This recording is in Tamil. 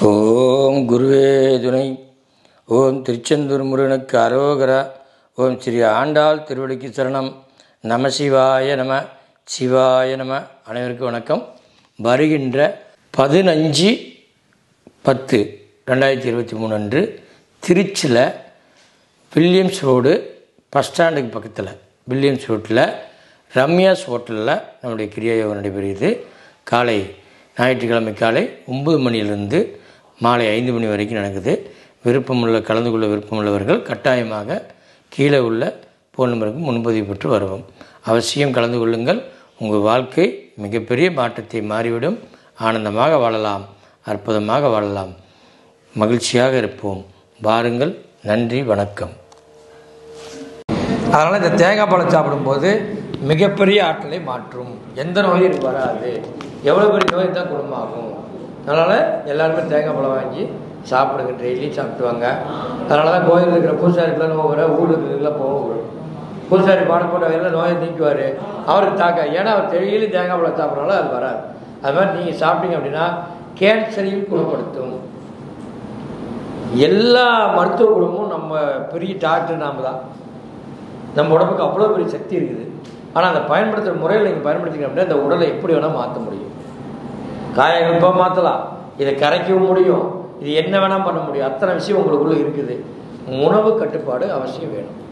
ஓம் குருவே துணை ஓம் திருச்செந்தூர் முருகனுக்கு அரோகரா ஓம் ஸ்ரீ ஆண்டாள் திருவடிக்கு சரணம் நம சிவாய நம சிவாய நம அனைவருக்கும் வணக்கம் வருகின்ற பதினஞ்சு பத்து ரெண்டாயிரத்தி இருபத்தி மூணு அன்று திருச்சியில் வில்லியம்ஸ் ரோடு பஸ் ஸ்டாண்டுக்கு பக்கத்தில் வில்லியம்ஸ் ரோட்டில் ரம்யாஸ் ஹோட்டலில் நம்முடைய கிரியா யோகம் நடைபெறுகிறது காலை ஞாயிற்றுக்கிழமை காலை ஒம்பது மணியிலிருந்து மாலை ஐந்து மணி வரைக்கும் நடக்குது விருப்பமுள்ள கலந்து கொள்ள விருப்பமுள்ளவர்கள் கட்டாயமாக கீழே உள்ள ஃபோன் நம்பருக்கு முன்பதிவு பெற்று வருவோம் அவசியம் கலந்து கொள்ளுங்கள் உங்கள் வாழ்க்கை மிகப்பெரிய மாற்றத்தை மாறிவிடும் ஆனந்தமாக வாழலாம் அற்புதமாக வாழலாம் மகிழ்ச்சியாக இருப்போம் வாருங்கள் நன்றி வணக்கம் அதனால் இந்த தேங்காய் பழம் சாப்பிடும்போது மிகப்பெரிய ஆற்றலை மாற்றும் எந்த நோயும் எனக்கு வராது எவ்வளோ பெரிய நோய் தான் குணமாகும் அதனால் எல்லாருமே தேங்காய் பழம் வாங்கி சாப்பிடுங்க டெய்லி சாப்பிடுவாங்க அதனால தான் கோயில் இருக்கிற பூசாரிக்கெலாம் நோய் வர ஊர் இருக்கிறதுலாம் போகும் பூசாரி பாடம் போட்டவங்க நோயை நீக்குவார் அவருக்கு தாக்க ஏன்னா அவர் டெய்லி தேங்காய் பழம் சாப்பிட்றனால அது வராது அது மாதிரி நீங்கள் சாப்பிட்டீங்க அப்படின்னா கேன்சரையும் குணப்படுத்தும் எல்லா மருத்துவ குணமும் நம்ம பெரிய டாக்டர் நாம தான் நம்ம உடம்புக்கு அவ்வளோ பெரிய சக்தி இருக்குது ஆனால் அதை பயன்படுத்துகிற முறையில் நீங்கள் பயன்படுத்திங்க அப்படின்னா இந்த உடலை எப்படி வேணால் மாற்ற முடியும் காயகல்பாக மாற்றலாம் இதை கரைக்கவும் முடியும் இது என்ன வேணால் பண்ண முடியும் அத்தனை விஷயம் உங்களுக்குள்ளே இருக்குது உணவு கட்டுப்பாடு அவசியம் வேணும்